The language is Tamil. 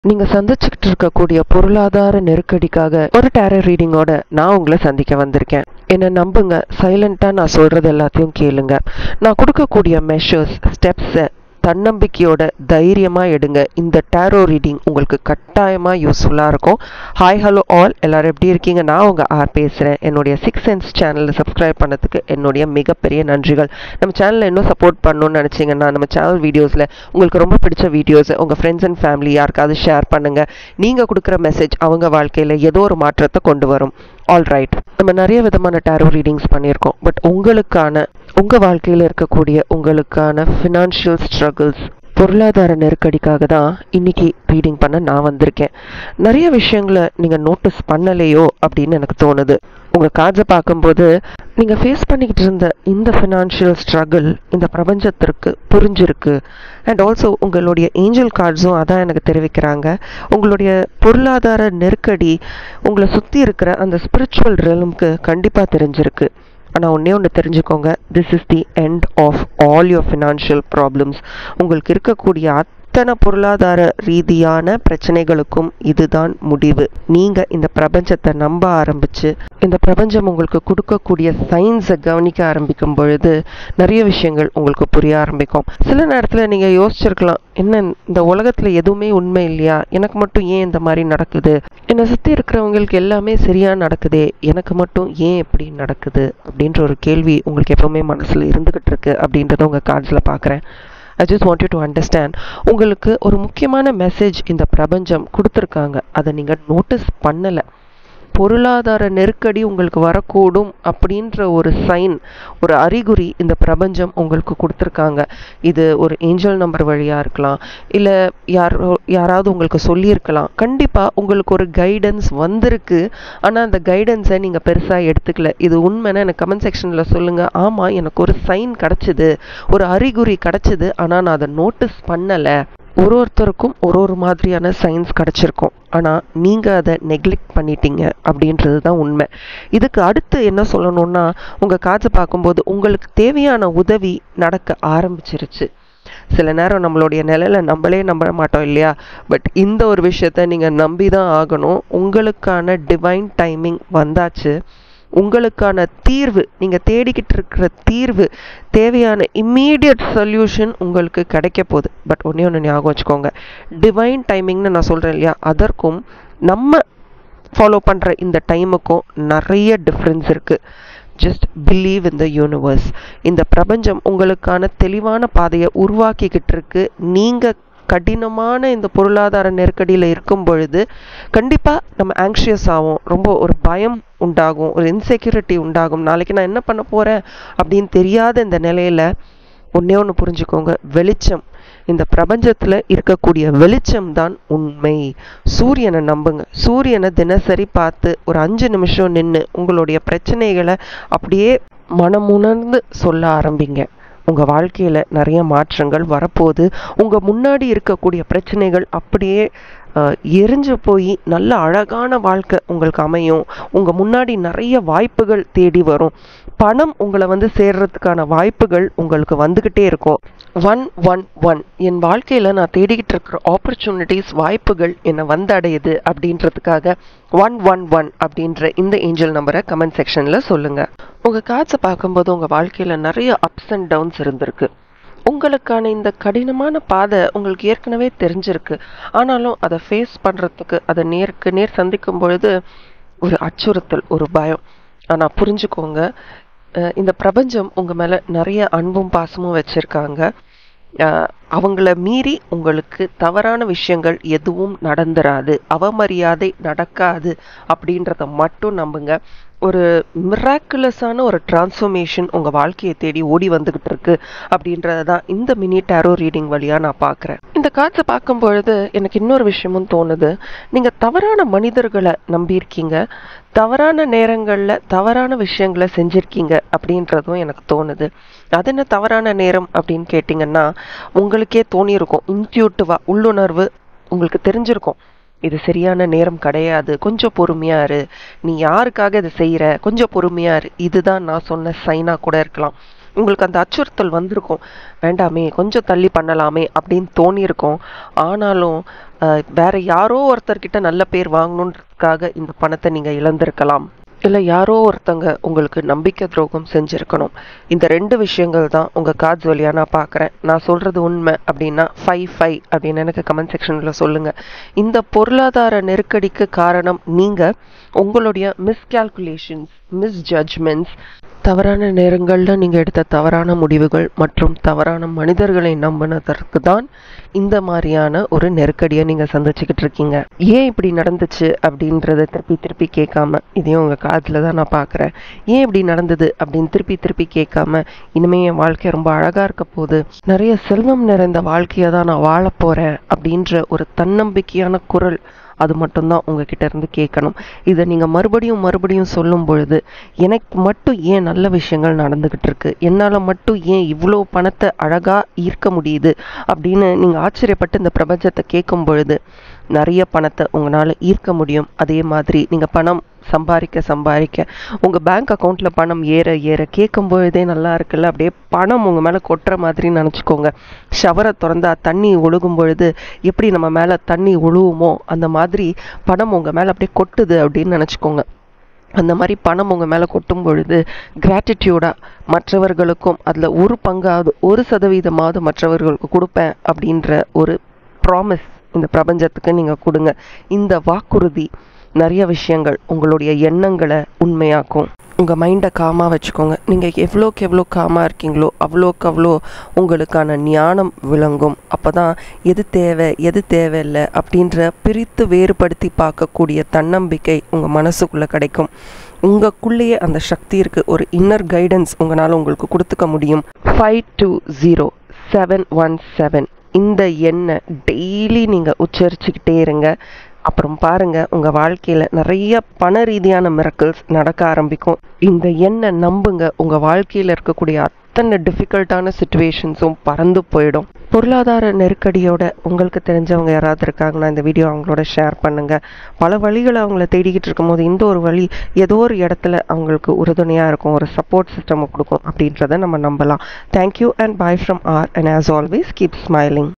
நீங்க சந்திச்சுக்கிட்டு இருக்கக்கூடிய பொருளாதார நெருக்கடிக்காக ஒரு டேரோ ரீடிங்கோட நான் உங்களை சந்திக்க வந்திருக்கேன் என்னை நம்புங்க சைலண்டா நான் சொல்றது எல்லாத்தையும் கேளுங்க நான் கொடுக்கக்கூடிய மெஷர்ஸ் ஸ்டெப்ஸை தன்னம்பிக்கையோட தைரியமா எடுங்க இந்த டேரோ ரீடிங் உங்களுக்கு கட்டாயமா யூஸ்ஃபுல்லா இருக்கும் ஹாய் ஹலோ ஆல் எல்லாரும் எப்படி இருக்கீங்க நான் உங்க ஆர் பேசுறேன் என்னுடைய சிக்ஸ் சென்ஸ் சேனலை சப்ஸ்கிரைப் பண்ணதுக்கு என்னுடைய மிகப்பெரிய நன்றிகள் நம்ம சேனலை இன்னும் சப்போர்ட் பண்ணணும்னு நினைச்சீங்கன்னா நம்ம சேனல் வீடியோஸ்ல உங்களுக்கு ரொம்ப பிடிச்ச வீடியோஸ் உங்க ஃப்ரெண்ட்ஸ் அண்ட் ஃபேமிலி யாருக்காவது ஷேர் பண்ணுங்க நீங்க கொடுக்குற மெசேஜ் அவங்க வாழ்க்கையில ஏதோ ஒரு மாற்றத்தை கொண்டு வரும் ஆல் ரைட் நம்ம நிறைய விதமான டேரோ ரீடிங்ஸ் பண்ணியிருக்கோம் பட் உங்களுக்கான உங்க வாழ்க்கையில இருக்கக்கூடிய உங்களுக்கான ஃபினான்ஷியல் ஸ்ட்ரகிள்ஸ் பொருளாதார நெருக்கடிக்காக தான் இன்னைக்கு ரீடிங் பண்ண நான் வந்திருக்கேன் நிறைய விஷயங்களை நீங்க நோட்டீஸ் பண்ணலையோ அப்படின்னு எனக்கு தோணுது உங்க கார்ட்ஸை பார்க்கும்போது நீங்க ஃபேஸ் பண்ணிக்கிட்டு இருந்த இந்த ஃபினான்ஷியல் ஸ்ட்ரகிள் இந்த பிரபஞ்சத்திற்கு புரிஞ்சிருக்கு அண்ட் ஆல்சோ உங்களுடைய ஏஞ்சல் கார்ட்ஸும் அதான் எனக்கு தெரிவிக்கிறாங்க உங்களுடைய பொருளாதார நெருக்கடி உங்களை சுற்றி இருக்கிற அந்த ஸ்பிரிச்சுவல் ரெலம்க்கு கண்டிப்பாக தெரிஞ்சிருக்கு ஆனால் ஒன்றே ஒன்று தெரிஞ்சுக்கோங்க this is the end of all your financial problems உங்களுக்கு இருக்கக்கூடிய அத்தனை பொருளாதார ரீதியான பிரச்சனைகளுக்கும் இதுதான் முடிவு நீங்கள் இந்த பிரபஞ்சத்தை நம்ப ஆரம்பிச்சு இந்த பிரபஞ்சம் உங்களுக்கு கொடுக்கக்கூடிய சயின்ஸை கவனிக்க ஆரம்பிக்கும் பொழுது நிறைய விஷயங்கள் உங்களுக்கு புரிய ஆரம்பிக்கும் சில நேரத்தில் நீங்கள் யோசிச்சிருக்கலாம் என்ன இந்த உலகத்தில் எதுவுமே உண்மை இல்லையா எனக்கு மட்டும் ஏன் இந்த மாதிரி நடக்குது என்னை சுற்றி இருக்கிறவங்களுக்கு எல்லாமே சரியாக நடக்குதே எனக்கு மட்டும் ஏன் இப்படி நடக்குது அப்படின்ற ஒரு கேள்வி உங்களுக்கு எப்பவுமே மனசில் இருந்துகிட்டு இருக்கு அப்படின்றத உங்கள் கார்ட்ஸில் பார்க்குறேன் I just want you to understand உங்களுக்கு ஒரு முக்கியமான மெசேஜ் இந்த பிரபஞ்சம் கொடுத்துருக்காங்க அதை நீங்கள் நோட்டீஸ் பண்ணலை பொருளாதார நெருக்கடி உங்களுக்கு வரக்கூடும் அப்படின்ற ஒரு சைன் ஒரு அறிகுறி இந்த பிரபஞ்சம் உங்களுக்கு கொடுத்துருக்காங்க இது ஒரு ஏஞ்சல் நம்பர் வழியாக இருக்கலாம் இல்லை யாரோ யாராவது உங்களுக்கு சொல்லியிருக்கலாம் கண்டிப்பாக உங்களுக்கு ஒரு கைடன்ஸ் வந்திருக்கு ஆனால் அந்த கைடன்ஸை நீங்கள் பெருசாக எடுத்துக்கல இது உண்மைன்னு எனக்கு கமெண்ட் செக்ஷனில் சொல்லுங்கள் ஆமாம் எனக்கு ஒரு சைன் கிடச்சிது ஒரு அறிகுறி கிடச்சிது ஆனால் நான் அதை நோட்டீஸ் பண்ணலை ஒரு ஒருத்தருக்கும் ஒரு ஒரு மாதிரியான சயின்ஸ் கிடச்சிருக்கும் ஆனால் நீங்கள் அதை நெக்லெக்ட் பண்ணிட்டீங்க அப்படின்றது தான் உண்மை இதுக்கு அடுத்து என்ன சொல்லணும்னா உங்கள் காற்று பார்க்கும்போது உங்களுக்கு தேவையான உதவி நடக்க ஆரம்பிச்சிருச்சு சில நேரம் நம்மளுடைய நிலையில நம்மளே நம்ப மாட்டோம் இல்லையா பட் இந்த ஒரு விஷயத்த நீங்கள் நம்பி தான் ஆகணும் உங்களுக்கான டிவைன் டைமிங் வந்தாச்சு உங்களுக்கான தீர்வு நீங்கள் தேடிக்கிட்டு இருக்கிற தீர்வு தேவையான இம்மீடியட் சொல்யூஷன் உங்களுக்கு கிடைக்க போகுது பட் ஒன்றே ஒன்று ஞாபகம் வச்சுக்கோங்க டிவைன் டைமிங்னு நான் சொல்கிறேன் இல்லையா அதற்கும் நம்ம ஃபாலோ பண்ணுற இந்த டைமுக்கும் நிறைய டிஃப்ரென்ஸ் இருக்குது just believe in the universe இந்த பிரபஞ்சம் உங்களுக்கான தெளிவான பாதையை உருவாக்கிக்கிட்டு இருக்கு நீங்கள் கடினமான இந்த பொருளாதார நெருக்கடியில் இருக்கும் பொழுது கண்டிப்பாக நம்ம ஆங்ஷியஸ் ஆகும் ரொம்ப ஒரு பயம் உண்டாகும் ஒரு இன்செக்யூரிட்டி உண்டாகும் நாளைக்கு நான் என்ன பண்ண போகிறேன் அப்படின்னு தெரியாத இந்த நிலையில் ஒன்றே ஒன்று புரிஞ்சுக்கோங்க வெளிச்சம் இந்த பிரபஞ்சத்தில் இருக்கக்கூடிய வெளிச்சம் தான் உண்மை சூரியனை நம்புங்க சூரியனை தினசரி பார்த்து ஒரு அஞ்சு நிமிஷம் நின்று உங்களுடைய பிரச்சனைகளை அப்படியே மனமுணர்ந்து சொல்ல ஆரம்பிங்க உங்கள் வாழ்க்கையில் நிறைய மாற்றங்கள் வரப்போகுது உங்கள் முன்னாடி இருக்கக்கூடிய பிரச்சனைகள் அப்படியே எரிஞ்சு போய் நல்ல அழகான வாழ்க்கை உங்களுக்கு அமையும் உங்கள் முன்னாடி நிறைய வாய்ப்புகள் தேடி வரும் பணம் உங்களை வந்து சேர்றதுக்கான வாய்ப்புகள் உங்களுக்கு வந்துக்கிட்டே இருக்கும் ஒன் ஒன் ஒன் என் வாழ்க்கையில் நான் தேடிக்கிட்டு இருக்கிற ஆப்பர்ச்சுனிட்டிஸ் வாய்ப்புகள் என்னை வந்தடையுது அப்படின்றதுக்காக ஒன் ஒன் ஒன் அப்படின்ற இந்த ஏஞ்சல் நம்பரை கமெண்ட் செக்ஷனில் சொல்லுங்கள் உங்கள் காட்சை பார்க்கும்போது உங்கள் வாழ்க்கையில் நிறைய அப்ஸ் அண்ட் டவுன்ஸ் இருந்திருக்கு உங்களுக்கான இந்த கடினமான பாதை உங்களுக்கு ஏற்கனவே தெரிஞ்சிருக்கு ஆனாலும் அதை ஃபேஸ் பண்ணுறதுக்கு அதை நேருக்கு நேர் சந்திக்கும் பொழுது ஒரு அச்சுறுத்தல் ஒரு பயம் ஆனால் புரிஞ்சுக்கோங்க இந்த பிரபஞ்சம் உங்கள் மேலே நிறைய அன்பும் பாசமும் வச்சுருக்காங்க அவங்கள மீறி உங்களுக்கு தவறான விஷயங்கள் எதுவும் நடந்துராது அவமரியாதை நடக்காது அப்படின்றத மட்டும் நம்புங்க ஒரு மிராக்குலஸான ஒரு டிரான்ஸ்ஃபர்மேஷன் உங்கள் வாழ்க்கையை தேடி ஓடி வந்துக்கிட்டு இருக்கு அப்படின்றத தான் இந்த மினி டேரோ ரீடிங் வழியாக நான் பார்க்குறேன் இந்த காற்றை பார்க்கும் பொழுது எனக்கு இன்னொரு விஷயமும் தோணுது நீங்கள் தவறான மனிதர்களை நம்பியிருக்கீங்க தவறான நேரங்களில் தவறான விஷயங்களை செஞ்சுருக்கீங்க அப்படின்றதும் எனக்கு தோணுது அது என்ன தவறான நேரம் அப்படின்னு கேட்டிங்கன்னா உங்களுக்கே தோணியிருக்கும் இன்ட்யூட்டிவாக உள்ளுணர்வு உங்களுக்கு தெரிஞ்சிருக்கும் இது சரியான நேரம் கிடையாது கொஞ்சம் பொறுமையா இரு நீ யாருக்காக இதை செய்யற கொஞ்சம் பொறுமையா இரு இதுதான் நான் சொன்ன சைனா கூட இருக்கலாம் உங்களுக்கு அந்த அச்சுறுத்தல் வந்திருக்கும் வேண்டாமே கொஞ்சம் தள்ளி பண்ணலாமே அப்படின்னு தோணியிருக்கும் ஆனாலும் அஹ், வேற யாரோ ஒருத்தர்கிட்ட நல்ல பேர் வாங்கணுன்றதுக்காக இந்த பணத்தை நீங்கள் இழந்திருக்கலாம் இல்லை யாரோ ஒருத்தங்க உங்களுக்கு நம்பிக்கை துரோகம் செஞ்சுருக்கணும் இந்த ரெண்டு விஷயங்கள் தான் உங்கள் காட்ஸ் வழியாக நான் பார்க்குறேன் நான் சொல்கிறது உண்மை அப்படின்னா ஃபைவ் ஃபைவ் அப்படின்னு எனக்கு கமெண்ட் செக்ஷனில் சொல்லுங்கள் இந்த பொருளாதார நெருக்கடிக்கு காரணம் நீங்கள் உங்களுடைய மிஸ்கால்குலேஷன்ஸ் மிஸ்ஜட்ஜ்மெண்ட்ஸ் தவறான நேரங்களில் நீங்கள் எடுத்த தவறான முடிவுகள் மற்றும் தவறான மனிதர்களை நம்பினதற்கு தான் இந்த மாதிரியான ஒரு நெருக்கடியை நீங்கள் சந்திச்சுக்கிட்டு இருக்கீங்க ஏன் இப்படி நடந்துச்சு அப்படின்றத திருப்பி திருப்பி கேட்காம இதையும் உங்கள் காதில் தான் நான் பார்க்குறேன் ஏன் இப்படி நடந்தது அப்படின்னு திருப்பி திருப்பி கேட்காம இனிமே என் வாழ்க்கை ரொம்ப அழகாக இருக்க போகுது நிறைய செல்வம் நிறைந்த வாழ்க்கையை தான் நான் வாழ போகிறேன் அப்படின்ற ஒரு தன்னம்பிக்கையான குரல் அது மட்டும்தான் உங்ககிட்ட இருந்து கேட்கணும் இதை நீங்கள் மறுபடியும் மறுபடியும் சொல்லும் பொழுது எனக்கு மட்டும் ஏன் நல்ல விஷயங்கள் நடந்துக்கிட்டு இருக்கு என்னால் மட்டும் ஏன் இவ்வளோ பணத்தை அழகாக ஈர்க்க முடியுது அப்படின்னு நீங்கள் ஆச்சரியப்பட்டு இந்த பிரபஞ்சத்தை கேட்கும் பொழுது நிறைய பணத்தை உங்களால் ஈர்க்க முடியும் அதே மாதிரி நீங்கள் பணம் சம்பாதிக்க சம்பாதிக்க உங்கள் பேங்க் அக்கௌண்ட்டில் பணம் ஏற ஏற கேட்கும் பொழுதே நல்லா இருக்குல்ல அப்படியே பணம் உங்கள் மேலே கொட்டுற மாதிரி நினச்சிக்கோங்க ஷவரை திறந்தா தண்ணி ஒழுகும் பொழுது எப்படி நம்ம மேலே தண்ணி ஒழுகுமோ அந்த மாதிரி பணம் உங்கள் மேலே அப்படியே கொட்டுது அப்படின்னு நினச்சிக்கோங்க அந்த மாதிரி பணம் உங்கள் மேலே கொட்டும் பொழுது கிராட்டிடியூடாக மற்றவர்களுக்கும் அதில் ஒரு பங்காவது ஒரு சதவீதமாவது மற்றவர்களுக்கு கொடுப்பேன் அப்படின்ற ஒரு ப்ராமிஸ் இந்த பிரபஞ்சத்துக்கு நீங்கள் கொடுங்க இந்த வாக்குறுதி நிறைய விஷயங்கள் உங்களுடைய எண்ணங்களை உண்மையாக்கும் உங்கள் மைண்டை காமாக வச்சுக்கோங்க நீங்கள் எவ்வளோக்கு எவ்வளோ காமாக இருக்கீங்களோ அவ்வளோக்கு அவ்வளோ உங்களுக்கான ஞானம் விளங்கும் அப்போ தான் எது தேவை எது தேவையில்லை அப்படின்ற பிரித்து வேறுபடுத்தி பார்க்கக்கூடிய தன்னம்பிக்கை உங்கள் மனசுக்குள்ளே கிடைக்கும் உங்களுக்குள்ளேயே அந்த சக்தி இருக்குது ஒரு இன்னர் கைடன்ஸ் உங்களால் உங்களுக்கு கொடுத்துக்க முடியும் five two zero seven one seven இந்த எண்ணை டெய்லி நீங்கள் உச்சரிச்சுக்கிட்டே இருங்க அப்புறம் பாருங்க உங்க வாழ்க்கையில நிறைய பண ரீதியான மிரக்கல்ஸ் நடக்க ஆரம்பிக்கும் இந்த எண்ணை நம்புங்க உங்க வாழ்க்கையில இருக்கக்கூடிய அத்தனை டிஃபிகல்ட்டான சுச்சுவேஷன்ஸும் பறந்து போயிடும் பொருளாதார நெருக்கடியோட உங்களுக்கு தெரிஞ்சவங்க யாராவது இருக்காங்கன்னா இந்த வீடியோ அவங்களோட ஷேர் பண்ணுங்க பல வழிகளை அவங்கள தேடிக்கிட்டு இருக்கும்போது இந்த ஒரு வழி ஏதோ ஒரு இடத்துல அவங்களுக்கு உறுதுணையா இருக்கும் ஒரு சப்போர்ட் சிஸ்டம் கொடுக்கும் அப்படின்றத நம்ம நம்பலாம் thank you and bye from R and as always keep smiling